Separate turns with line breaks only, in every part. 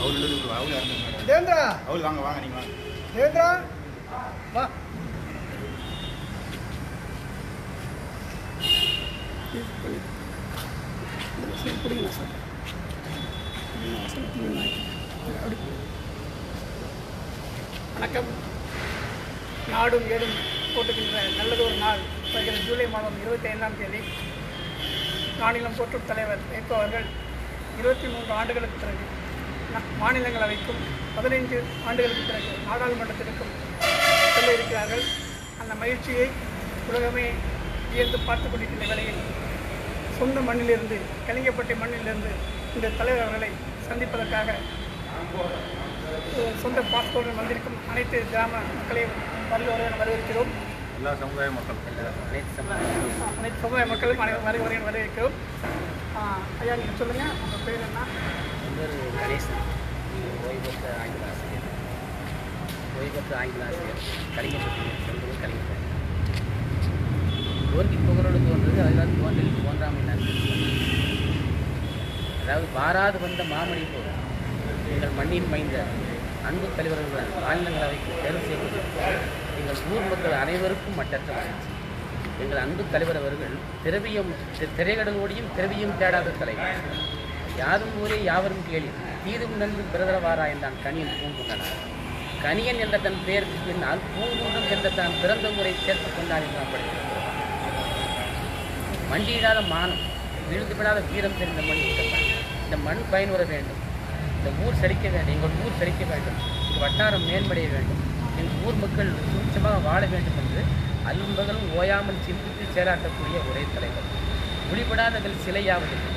அவர் எழுதி அவர் யாருங்க மேடம்
தேவேந்திரா
அவர் வாங்க வாங்க நீங்க வாங்க
தேவேந்திரா வா
வணக்கம் நாடும் ஏடும் போட்டுகின்ற நல்லதொரு நாள் வருகிற ஜூலை மாதம் இருபத்தி ஐந்தாம் தேதி மாநிலம் போற்றும் தலைவர் வைகோ அவர்கள் இருபத்தி மூன்று ஆண்டுகளுக்கு பிறகு ந- மாநிலங்களவைக்கும் பதினைந்து ஆண்டுகளுக்கு பிறகு நாடாளுமன்றத்திற்கும் செல்ல இருக்கிறார்கள் அந்த மகிழ்ச்சியை உலகமே வியந்து பார்த்து கொண்டிருக்கின்ற வேளையில் சொந்த மண்ணிலிருந்து கலிங்கப்பட்டை மண்ணிலிருந்து இந்த தலைவர் அவர்களை சந்திப்பதற்காக சொந்த பாஸ்போர்ட் வந்திருக்கும் அனைத்து கிராம மக்களையும் வருகிறவர்கள் வரவேற்கிறோம்
எல்லா சமுதாய மக்கள்
அனைத்து சமுதாய மக்களும் அனை- வருகிறவரையும் வரவேற்கிறோம் ஆ, ஐயா நீங்கள் சொல்லுங்கள் உங்கள் பேர் என்ன
என் பேர் கணேசன் ஓய்வு பெற்ற ஆங்கில ஆசிரியர் ஓய்வு பெற்ற ஆங்கில ஆசிரியர் கலிங்கப்பட்டி சொல்வது கலிங்கப்பட்டி தோன்றி புகழோடு தோன்றது அதுதான் தோன்றல் தோன்றாமை நன்றி அதாவது வாராது வந்த மாமணி போல் எங்கள் மண்ணின் மைந்த அன்பு தலைவர்கள் மாநிலங்களவைக்கு தேர்வு செய்வது எங்கள் ஊர் மக்கள் அனைவருக்கும் மட்டற்ற மகிழ்ச்சி எங்கள் அன்பு தலைவர் அவர்கள் திரவியம் தி- திரைக்கடலோடியும் திரவியம் தேடாத தலைவர் யாதும் ஊரே யாவரும் கேளி தீதும் நன்று பிறதரவாரா என்றான் கனியன் பூங்குன்றனார் கனியன் என்ற தன் பெயருக்கு பின்னால் பூங்குன்றம் என்ற தான் பிறந்த ஊரை சேர்த்துக் கொண்டார் என்று நாம் படித்திருக்கிறோம் மண்டியிடாத மானம் விழுந்து விடாத வீரம் தெரிந்த மண் இந்த மண் இந்த மண் பயனுற வேண்டும் இந்த ஊர் செழிக்க வேண்டும் எங்கள் ஊர் செழிக்க வேண்டும் இந்த வட்டாரம் மேன்மடைய வேண்டும் எங்கள் ஊர் மக்கள் சுபிட்சமாக வாழ வேண்டும் என்று அல்பகலும் ஓயாமல் சிந்தித்து செயலாற்றக்கூடிய ஒரே தலைவர் ஒளிபடாதகள் சிலையாவதில்லை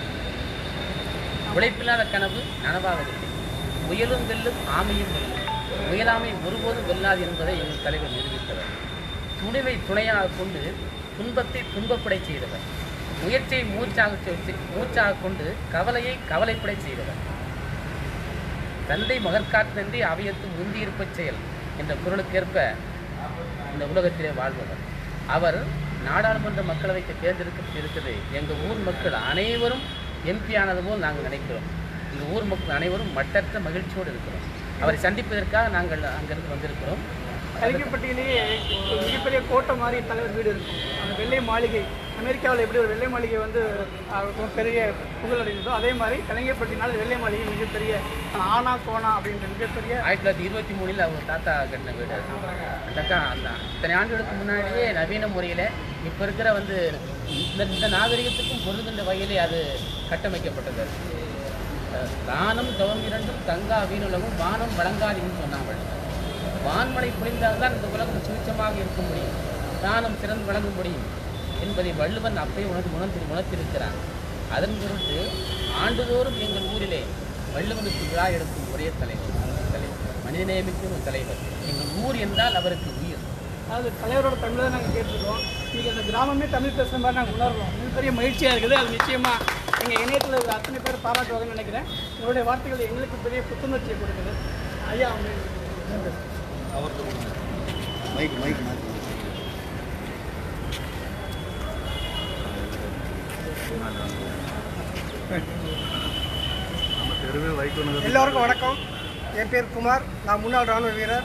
உழைப்பில்லாத கனவு நனவாவதில்லை முயலும் வெல்லும் ஆமையும் வெல்லும் முயலாமை ஒருபோதும் வெல்லாது என்பதை எங்கள் தலைவர் நிரூபித்தவர் துணிவை துணையாக கொண்டு துன்பத்தை துன்பப்படை செய்தவர் முயற்சியை மூச்சாக செ- மூச்சாக கொண்டு கவலையை கவலைப்படை செய்தவர் தந்தை மகற்காற்றன்றி அவையத்து முந்தியிருப்பச் செயல் என்ற குரலுக்கேற்ப இந்த உலகத்திலே வாழ்பவர் அவர் நாடாளுமன்ற மக்களவைக்கு தேர்ந்தெடுக்கப்பட்டிருக்கிறது எங்கள் ஊர் மக்கள் அனைவரும் எம்பி ஆனது போல் நாங்கள் நினைக்கிறோம் எங்கள் ஊர் மக்கள் அனைவரும் மட்டற்ற மகிழ்ச்சியோடு இருக்கிறோம் அவரை சந்திப்பதற்காக நாங்கள் அங்கிருந்து வந்திருக்கிறோம்
கலிங்கப்பட்டியிலேயே ஒரு மிகப்பெரிய கோட்டை மாதிரி தலைவர் வீடு இருக்கும் அந்த வெள்ளை மாளிகை அமெரிக்காவில் எப்படி ஒரு வெள்ளை மாளிகை வந்து அஹ், ஒரு பெரிய புகழ் அடைந்ததோ அதே மாதிரி கலிங்கப்பட்டினால் வெள்ளை மாளிகை மிகப்பெரிய ஆனா கோணா அப்படின்ற மிகப்பெரிய
ஆயிரத்தி தொள்ளாயிரத்தி இருபத்தி மூணில் அவங்க தாத்தா கட்டின வீடு அது. அந்த அக்கா அந்த இத்தனை ஆண்டுகளுக்கு முன்னாடியே நவீன முறையில் இப்போ இருக்கிற வந்து இந்த இந்த நாகரிகத்துக்கும் பொருந்துகின்ற வகையிலே அது கட்டமைக்கப்பட்டது அஹ் தானம் தவம் இரண்டும் தங்கா வீணுலகும் வானம் வழங்காதுன்னு சொன்னாங்க வான்மழை பொழிந்தால்தான் இந்த உலகம் சுவிச்சமாக இருக்க முடியும் தானம் சிறந்து வழங்க முடியும் என்பதை வள்ளுவன் அப்பே உணர்ந்து உணர்ந்து உணர்த்திருக்கிறான் அதன் பொருட்டு ஆண்டுதோறும் எங்கள் ஊரிலே வள்ளுவனுக்கு விழா எடுக்கும் ஒரே தலைவர் தலைவர் மனிதநேயமிக்கும் ஒரு தலைவர் எங்கள் ஊர் என்றால் அவருக்கு உயிர்
அதாவது தலைவரோட தமிழை தான் நாங்கள் கேட்டிருக்கோம் இன்றைக்கி அந்த கிராமமே தமிழ் பேசுகிற மாதிரி நாங்கள் உணர்றோம் மிகப்பெரிய மகிழ்ச்சியாக இருக்குது அது நிச்சயமாக எங்கள் இணையத்தில் இருக்கிற அத்தனை பேர் பாராட்டுவாங்கன்னு நினைக்கிறேன் உங்களுடைய வார்த்தைகள் எங்களுக்கு பெரிய புத்துணர்ச்சியை கொடுக்குது ஐயா அவங்க
அவருக்கு கொடுங்க மைக் மைக் மாற்றி நம்ம தெருவே வைக்கணும்
எல்லோருக்கும் வணக்கம் என் பேர் குமார் நான் முன்னாள் ராணுவ வீரர்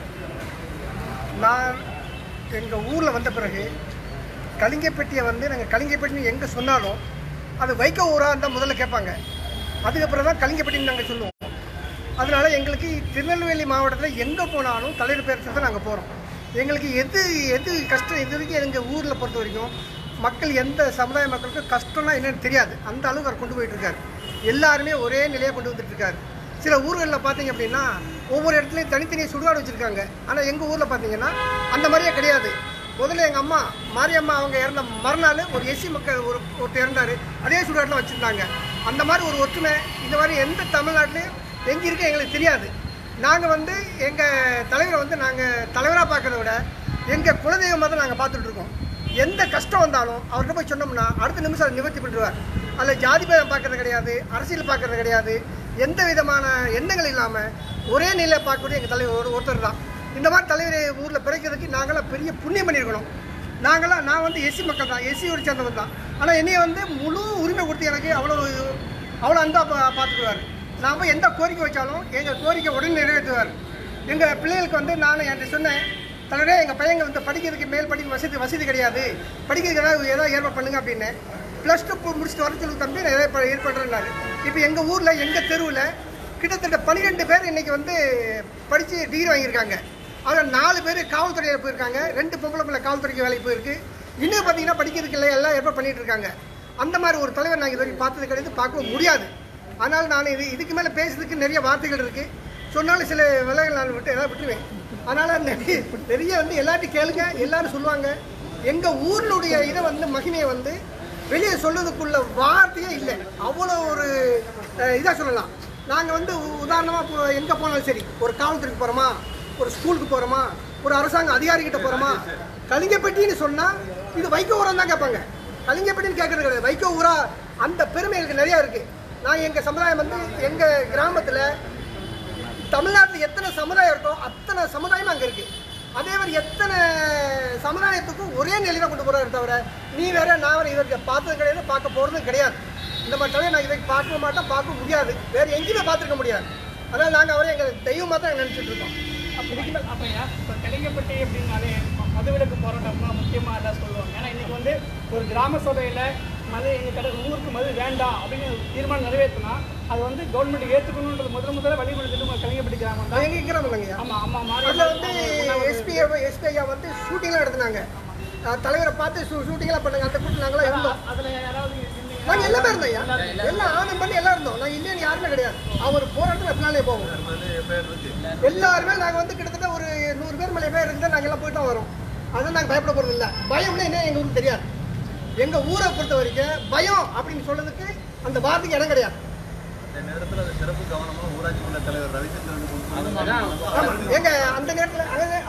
நான் எங்கள் ஊரில் வந்த பிறகு கலிங்கப்பட்டியை வந்து நாங்கள் கலிங்கப்பட்டின்னு எங்கே சொன்னாலும் அது வைக்க ஊராக இருந்தால் முதல்ல கேட்பாங்க அதுக்கப்புறம் தான் கலிங்கப்பட்டின்னு நாங்கள் சொல்லுவோம் அதனால எங்களுக்கு திருநெல்வேலி மாவட்டத்தில் எங்கே போனாலும் தலைவர் பேர் தான் நாங்கள் போகிறோம் எங்களுக்கு எது எது கஷ்டம் இது வரைக்கும் எங்கள் ஊரில் பொறுத்த வரைக்கும் மக்கள் எந்த சமுதாய மக்களுக்கும் கஷ்டம்னா என்னன்னு தெரியாது அந்த அளவுக்கு அவர் கொண்டு போயிட்டு இருக்காரு எல்லாருமே ஒரே நிலையாக கொண்டு வந்துட்டு இருக்காரு சில ஊர்களில் பார்த்தீங்க அப்படின்னா ஒவ்வொரு இடத்துலையும் தனித்தனி சுடுகாடு வச்சுருக்காங்க ஆனால் எங்கள் ஊரில் பார்த்தீங்கன்னா அந்த மாதிரியே கிடையாது முதல்ல எங்கள் அம்மா மாரியம்மா அவங்க இறந்த மறுநாள் ஒரு எஸ்சி மக்கள் ஒரு ஒருத்தர் இறந்தார் அதே சுடுகாட்டில் வச்சுருந்தாங்க அந்த மாதிரி ஒரு ஒற்றுமை இந்த மாதிரி எந்த தமிழ்நாட்டிலையும் எங்கே இருக்க எங்களுக்கு தெரியாது நாங்கள் வந்து எங்கள் தலைவரை வந்து நாங்கள் தலைவராக பார்க்கறத விட எங்கள் குலதெய்வமாக தான் நாங்கள் பார்த்துட்டு இருக்கோம் எந்த கஷ்டம் வந்தாலும் அவர்கிட்ட போய் சொன்னோம்னா அடுத்த நிமிஷம் அதை நிவர்த்தி பண்ணிடுவார் அதில் ஜாதி பேதம் பார்க்கறது கிடையாது அரசியல் பார்க்கறது கிடையாது எந்த விதமான எண்ணங்கள் இல்லாமல் ஒரே நிலையை பார்க்கக்கூடிய எங்கள் தலைவர் ஒரு ஒருத்தர் தான் இந்த மாதிரி தலைவரை ஊரில் பிறக்கிறதுக்கு நாங்களாம் பெரிய புண்ணியம் பண்ணியிருக்கணும் நாங்களாம் நான் வந்து எஸ்சி மக்கள் தான் எஸ்சியோட சேர்ந்தவன் தான் ஆனால் என்னைய வந்து முழு உரிமை கொடுத்து எனக்கு அவ்வளோ அவ்வளோ அன்பாக பா பார்த்துக்குவார் நாம் எந்த கோரிக்கை வச்சாலும் எங்கள் கோரிக்கை உடனே நிறைவேற்றுவார் எங்கள் பிள்ளைகளுக்கு வந்து நான் என்கிட்ட சொன்னேன் தலைவரே எங்கள் பையங்க வந்து படிக்கிறதுக்கு மேல் படிக்க வசதி வசதி கிடையாது படிக்கிறதுக்கு ஏதாவது ஏதாவது ஏற்பாடு பண்ணுங்க அப்படின்னு ப்ளஸ் டூ முடிச்சுட்டு வர சொல்லி தம்பி நான் ஏற்பாடு ஏற்படுறேன்னாரு இப்போ எங்கள் ஊரில் எங்கள் தெருவில் கிட்டத்தட்ட பன்னிரெண்டு பேர் இன்னைக்கு வந்து படித்து டிகிரி வாங்கியிருக்காங்க அதில் நாலு பேர் காவல்துறையில் போயிருக்காங்க ரெண்டு பொம்பளை பிள்ளை காவல்துறைக்கு வேலைக்கு போயிருக்கு இன்னும் பார்த்தீங்கன்னா படிக்கிறதுக்கு இல்லை எல்லாம் ஏற்பாடு பண்ணிட்டு இருக்காங்க அந்த மாதிரி ஒரு தலைவர் நாங்கள் இது வரைக்கும் பார்த்தது கிடையாது பார்க்கவும் முடியாது ஆனால் நான் இது இதுக்கு மேலே பேசுறதுக்கு நிறைய வார்த்தைகள் இருக்குது சொன்னாலும் சில விலைகள் நான் விட்டு எல்லாம் விட்டுருவேன் அதனால் நிறைய நிறைய வந்து எல்லாத்தையும் கேளுங்க எல்லாரும் சொல்லுவாங்க எங்கள் ஊரினுடைய இதை வந்து மகிமையை வந்து வெளியே சொல்றதுக்குள்ள வார்த்தையே இல்லை அவ்வளோ ஒரு இதாக சொல்லலாம் நாங்கள் வந்து உதாரணமாக எங்கே போனாலும் சரி ஒரு காவல்துறைக்கு போகிறோமா ஒரு ஸ்கூலுக்கு போகிறோமா ஒரு அரசாங்க அதிகாரிகிட்ட போகிறோமா கலிங்கப்பட்டின்னு சொன்னால் இது வைக்க ஊரம் தான் கேட்பாங்க கலிங்கப்பட்டின்னு கேட்கறது கிடையாது வைக்க ஊரா அந்த பெருமை எனக்கு நிறையா இருக்குது நான் எங்கள் சமுதாயம் வந்து எங்கள் கிராமத்தில் தமிழ்நாட்டில் எத்தனை சமுதாயம் இருக்கோ அத்தனை சமுதாயம் அங்கே இருக்கு அதே மாதிரி எத்தனை சமுதாயத்துக்கும் ஒரே நிலையில கொண்டு போறாரு தவிர நீ வேற நான் வேற இதற்கு பார்த்தது கிடையாது பார்க்க போறதும் கிடையாது இந்த மாதிரி தலைவர் நான் இதை பார்க்க மாட்டோம் பார்க்க முடியாது வேற எங்கேயுமே பார்த்துருக்க முடியாது அதனால நாங்கள் அவரை எங்கள் தெய்வமாக தான் நினச்சிட்டு இருக்கோம்
அப்போ இதுக்கு மேல் அப்பையா இப்போ கலிங்கப்பட்டி அப்படின்னாலே ம- மதுவிலக்கு போராட்டம்னா முக்கியமாக எல்லாம் சொல்லுவாங்க ஏன்னா இன்னைக்கு வந்து ஒரு கிராம சபையில் மது எங்கள் கடை ஊருக்கு மது வேண்டாம் அப்படின்னு ஒரு தீர்மானம் நிறைவேற்றினா அது வந்து கவர்மெண்ட் ஏற்றுக்கணுன்றது முதல் முதல்ல வழிமுறை கலிங்கப்பட்டி கிராமம் தான்
நான் எங்கே இருக்கிறோம் இல்லைங்கய்யா
ஆமாம் ஆமாம் மாறி
அதில் வந்து எஸ்பி எஸ்பி ஐயா வந்து ஷூட்டிங்லாம் எடுத்துனாங்க அஹ் தலைவரை பார்த்து ஷூ ஷூட்டிங்லாம் பண்ணாங்க அந்த கூட்டம் நாங்களாம் இருந்தோம்
அதில் யாராவது இருந்தீங்க
நாங்கள் எல்லாமே இருந்தோம் ஐயா எல்லாம் ஆணும் பண்ணி எல்லாம் இருந்தோம் நாங்கள் இல்லைன்னு யாருமே கிடையாது அவர் போராட்டம் எப்படினாலே போவோம் எல்லாருமே நாங்கள் வந்து கிட்டத்தட்ட ஒரு நூறு பேர் மேலே பேர் இருந்தால் நாங்கள் எல்லாம் போயிட்டு தான் வரோம் அதான் நாங்கள் பயப்பட போகிறது இல்லை பயம்னா என்ன எங்கள் ஊருக்கு தெரியாது எங்கள் ஊரை பொறுத்த வரைக்கும் பயம் அப்படின்னு சொல்றதுக்கு அந்த வார்த்தைக்கு இடம் கிடையாது
இந்த நேரத்தில் அது சிறப்பு கவனமாக ஊராட்சி மன்ற தலைவர் ரவிச்சந்திரன் கொண்டு வந்து
அதுதான்
ஆமாம் எங்க அந்த நேரத்தில்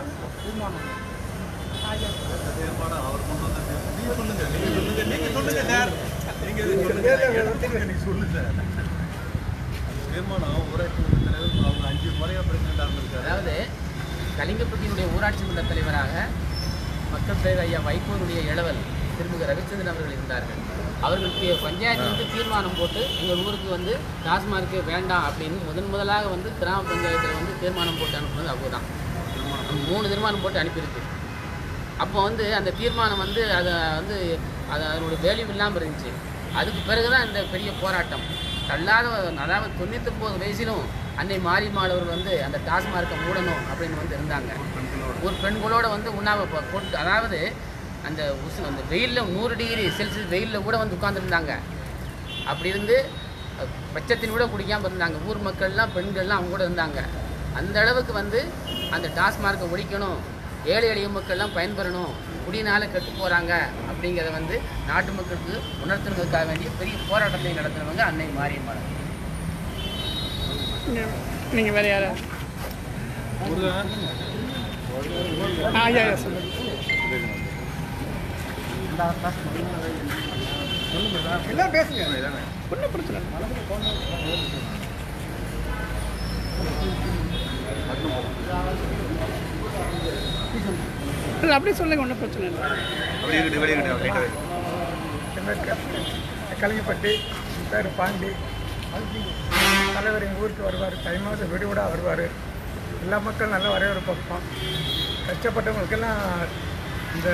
தீர்மானம் அவர் கொண்டு வந்த நீங்க சொல்லுங்க நீங்க சொல்லுங்க நீங்க சொல்லுங்க சார் நீங்க எதுக்கு சொல்லுங்க நீங்க சொல்லுங்க தீர்மானம் ஊராட்சி மன்ற தலைவர் அவங்க அஞ்சு முறையா பிரசிடண்டா இருந்திருக்காரு
அதாவது கலிங்கப்பட்டியினுடைய ஊராட்சி மன்ற தலைவராக மக்கள் தலைவர் ஐயா வைகோனுடைய இளவல் திருமிகு ரவிச்சந்திரன் அவர்கள் இருந்தார்கள் அவர்களுக்கு பஞ்சாயத்து வந்து தீர்மானம் போட்டு எங்கள் ஊருக்கு வந்து டாஸ்மார்க்கு வேண்டாம் அப்படின்னு முதன் முதலாக வந்து கிராம பஞ்சாயத்தில் வந்து தீர்மானம் போட்டு அனுப்புனது அவங்க தான் மூணு தீர்மானம் போட்டு அனுப்பியிருக்கு அப்போ வந்து அந்த தீர்மானம் வந்து அதை வந்து அது அதனுடைய வேல்யூ இல்லாமல் இருந்துச்சு அதுக்கு பிறகு தான் இந்த பெரிய போராட்டம் தள்ளாத அதாவது தொண்ணூத்தொம்பது வயசிலும் அன்னை மாரியம்மாள் வந்து அந்த டாஸ்மார்க்கை மூடணும் அப்படின்னு வந்து இருந்தாங்க ஒரு பெண்களோட வந்து உண்ணாவை போ- போட்டு அதாவது அந்த உசு அந்த வெயிலில் நூறு டிகிரி செல்சியஸ் வெயிலில் கூட வந்து உட்காந்துருந்தாங்க அப்படி இருந்து அஹ், பச்சத்தின் கூட குடிக்காமல் இருந்தாங்க ஊர் மக்கள்லாம் பெண்கள்லாம் அவங்க கூட இருந்தாங்க அந்த அளவுக்கு வந்து அந்த டாஸ்மார்க்கை ஒழிக்கணும் ஏழை எளிய மக்கள்லாம் பயன்பெறணும் குடினால கெட்டு போகிறாங்க அப்படிங்கிறத வந்து நாட்டு மக்களுக்கு உணர்த்துறதுக்காக வேண்டிய பெரிய போராட்டத்தை நடத்துனவங்க அன்னை மாரியம்மாள்
நீங்கள் வேறு யாரா ஆ ஐயா ஐயா சொல்லுங்கள்
எல்லாம் பேசுங்க
ஒன்றும் பிரச்சனை இல்லை இல்லை அப்படியே சொல்லுங்க ஒன்றும் பிரச்சனை இல்லை
அப்படி இருக்கட்டும் வெளியே இருக்கட்டும்
கலிங்கப்பட்டி என் பேர் பாண்டி தலைவர் எங்கள் ஊருக்கு வருவார் தை மாதம் விடுவிடா வருவார் எல்லா மக்களும் நல்லா வரவேற்பு பார்ப்போம் கஷ்டப்பட்டவங்களுக்கெல்லாம் இந்த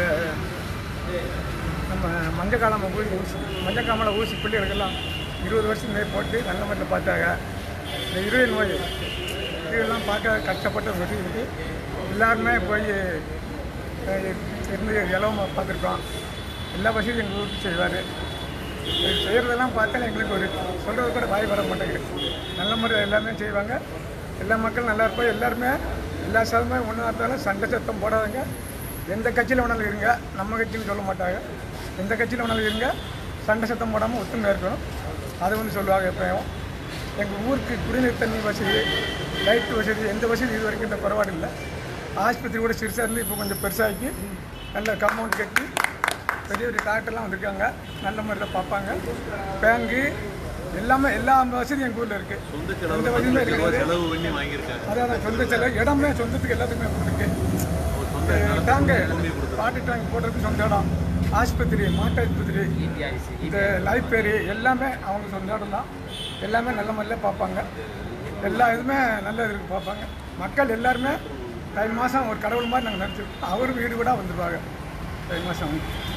நம்ம மஞ்சக்காலம் ஊசி ஊசி மஞ்சக்காமலை ஊசி பிள்ளைகளுக்கெல்லாம் இருபது வருஷம் மேல் போட்டு நல்ல முறையில் பார்த்தாங்க இந்த இருவை நோய் இதெல்லாம் பார்க்க கஷ்டப்பட்டவங்க இருக்கு எல்லாருமே போய் அஹ், இருந்து இலவமாக பார்த்துருக்கோம் எல்லா வசதியும் எங்கள் ஊருக்கு செய்வார் இது செய்கிறதெல்லாம் பார்த்தா எங்களுக்கு ஒரு சொல்கிறது கூட வாய் வர மாட்டேங்குது நல்ல முறையில் எல்லாமே செய்வாங்க எல்லா மக்களும் நல்லா இருப்போம் எல்லாருமே எல்லா சாதமே ஒன்றா இருந்தாலும் சண்டை சத்தம் போடாதங்க எந்த கட்சியில் வேணாலும் இருங்க நம்ம கட்சின்னு சொல்ல மாட்டாங்க எந்த கட்சியில் வேணாலும் இருங்க சண்டை சத்தம் போடாமல் ஒத்துமையாக இருக்கணும் அது வந்து சொல்லுவாங்க எப்பயும் எங்கள் ஊருக்கு குடிநீர் தண்ணி வசதி லைட் வசதி எந்த வசதி இது வரைக்கும் இந்த குறைபாடு இல்லை ஆஸ்பத்திரி கூட சிறுசாக இருந்து இப்போ கொஞ்சம் பெருசாகி நல்ல காம்பவுண்ட் கட்டி பெரிய பெரிய டாக்டர்லாம் வந்திருக்காங்க நல்ல முறையில் பார்ப்பாங்க பேங்கு எல்லாமே எல்லா வசதியும் எங்கள் ஊரில் இருக்குது
சொந்த
எந்த
செலவு
வசதியுமே
பத்து லட்சம் ரூபாய்
இருக்காது
செலவு பண்ணி வாங்கியிருக்காங்க
அதான் சொந்த செலவு இடமே சொந்தத்துக்கு எல்லாத்துக்குமே கொடுத்துருக்கு
ஒரு சொந்த
டேங்கு
பூமி கொடுத்துருக்காங்க
வாட்டர் டேங்க் போடுறதுக்கு சொந்த இடம் ஆஸ்பத்திரி மாட்டு ஆஸ்பத்திரி
இபிஆர்சி
இந்த லைப்ரரி எல்லாமே அவங்க சொந்த இடம் தான் எல்லாமே நல்ல முறையில் பார்ப்பாங்க எல்லா இதுவுமே நல்ல இதுக்கு பார்ப்பாங்க மக்கள் எல்லாருமே தை மாதம் ஒரு கடவுள் மாதிரி நாங்கள் நினச்சிருக்கோம் அவர் வீடு கூட வந்துருவாங்க தை மாதம்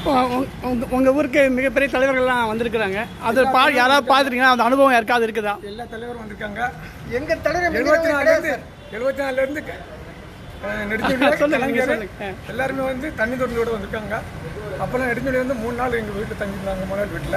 உங்க உங்க ஊருக்கு மிகப்பெரிய தலைவர்கள்லாம் வந்திருக்கிறாங்க அது பா யாராவது பார்த்துருக்கீங்களா அந்த அனுபவம் யாருக்காவது இருக்குதா
எல்லா தலைவரும் வந்திருக்காங்க
எங்க தலைவர்
எழுபத்தி
மிஞ்சினவங்க கிடையாது
நாலுலேருந்து
சார்.
எழுபத்தி நாலுலேருந்து
சொல்லுங்க,
நெடுஞ்சொலி
நீங்க
கலைஞர்
சொல்லுங்க.
எல்லாருமே வந்து தண்ணி தொட்டிலோட வந்திருக்காங்க அப்போல்லாம் நெடுஞ்சொலி வந்து மூணு நாள் எங்கள் வீட்டில் தங்கியிருந்தாங்க முதல் வீட்டில்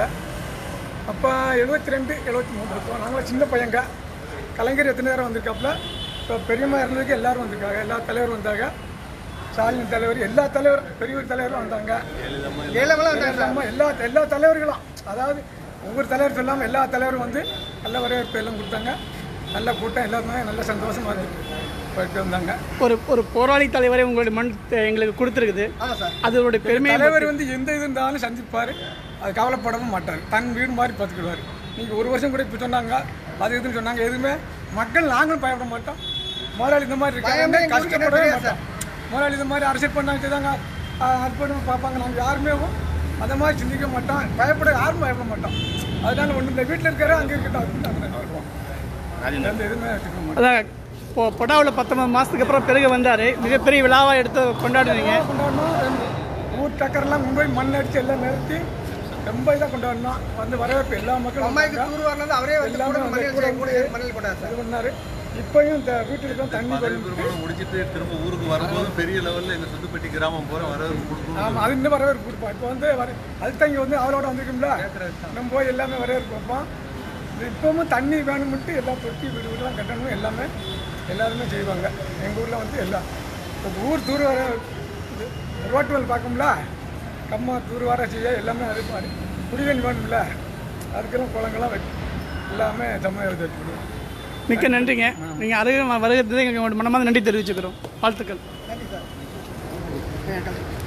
அப்போ எழுபத்தி ரெண்டு எழுபத்தி மூணு இருக்கோம் நாங்களாம் சின்ன பையங்க கலைஞர் எத்தனை நேரம் வந்திருக்காப்புல இப்போ பெரியம்மா இருந்ததுக்கு எல்லாரும் வந்திருக்காங்க எல்லா தலைவரும் வந்தாங்க ஸ்டாலின் தலைவர் எல்லா தலைவரும் பெரியவர் தலைவரும் வந்தாங்க
ஏழமெல்லாம் வந்தாங்க சார்.
ஆமா, எல்லா எல்லா தலைவர்களும் அதாவது ஒவ்வொரு தலைவர் சொல்லாமல் எல்லா தலைவரும் வந்து நல்ல வரவேற்பு எல்லாம் கொடுத்தாங்க நல்ல கூட்டம் எல்லாருமே நல்ல சந்தோஷமா இருந்துட்டு போயிட்டு வந்தாங்க
ஒரு ஒரு போராளி தலைவரை உங்களுடைய மண் த- எங்களுக்கு கொடுத்துருக்குது
ஆமா சார்
அதோடைய பெருமை
தலைவர் வந்து எந்த இது இருந்தாலும் சந்திப்பார் அது கவலைப்படவும் மாட்டார் தன் வீடு மாதிரி பார்த்துக்கிடுவார் நீங்கள் ஒரு வருஷம் கூட இப்போ சொன்னாங்க அது இதுன்னு சொன்னாங்க எதுவுமே மக்கள் நாங்களும் பயப்பட மாட்டோம் முதலாளி இந்த மாதிரி
பயமே
இருக்காங்க
எங்களுக்கு
கஷ்டப்படவே
கிடையாது
மாட்டோம் முதலாளி இந்த மாதிரி அரசியல் பண்ணாங்க செய்தாங்க அர்ப்பணம் பார்ப்பாங்க நாங்கள் யாருமே அந்த மாதிரி சிந்திக்க மாட்டோம் பயப்பட யாரும் பயப்பட மாட்டோம் அதனால ஒன்று இந்த வீட்டில் இருக்காரு அங்கே இருக்கட்டும் அப்படின்னு நாங்கள் நினைப்போம் எந்த எதுவுமே வச்சுக்க மாட்டோம்
அதான் இப்போ பொட்டாவில் பத்தொன்பது மாதத்துக்கு அப்புறம் பிறகு வந்தார் மிகப்பெரிய விழாவாக எடுத்து கொண்டாடுவீங்க
கொண்டாடணும் ரெண்டு ஊர் டக்கர்லாம் கொண்டு போய் மண் அடிச்சு எல்லாம் நிறுத்தி ரொம்ப இதாக கொண்டாடணும் வந்து வரவேற்பு எல்லா மக்களும்
அம்மாய்க்கு
வந்தாங்க.
தூர் வரணும் அவரே வந்து
எல்லாமே
கூட
வந்து
மண்ணில்
கூட
செய்ய- கூட
வந்து
மண்ணில் கொண்டாரு சார்
இது பண்ணாரு இப்பயும் இந்த வீட்டுக்கு தான் தண்ணி
பதவி
கொண்டு
பிரமாணம் முடிச்சிட்டு திரும்ப ஊருக்கு வரும்போது பெரிய லெவல்ல எங்க சுத்துப்பட்டி கிராமம் போற வரவேற்பு கொடுக்கணும்
ஆமாம் அது இன்னும் வரவேற்பு கொடுப்போம் இப்போ வந்து வர அதுதான் இங்கே வந்து அவரோட வந்திருக்கும்ல நம்ம போய் எல்லாமே வரவேற்பு வைப்போம் இது இப்பவும் தண்ணி வேணும்ட்டு எல்லா தொட்டி வீடு வீடுலாம் கட்டணும் எல்லாமே எல்லாருமே செய்வாங்க எங்கள் ஊரில் வந்து எல்லாம் இப்போ ஊர் தூர் வர இது ரோட்டு வேலை பார்க்கும்ல கம்மா தூர் வர செய்ய எல்லாமே அது மாதிரி குடிதண்ணி வேணும்ல அதுக்கெல்லாம் குளங்கள்லாம் வைக்கும் எல்லாமே தமிழக ஏற்படுவோம்
மிக்க நன்றிங்க நீங்கள் அருக வருகிறது எங்களுக்கு மனமார்ந்த நன்றி தெரிவிச்சுக்கிறோம் வாழ்த்துக்கள்
நன்றி சார்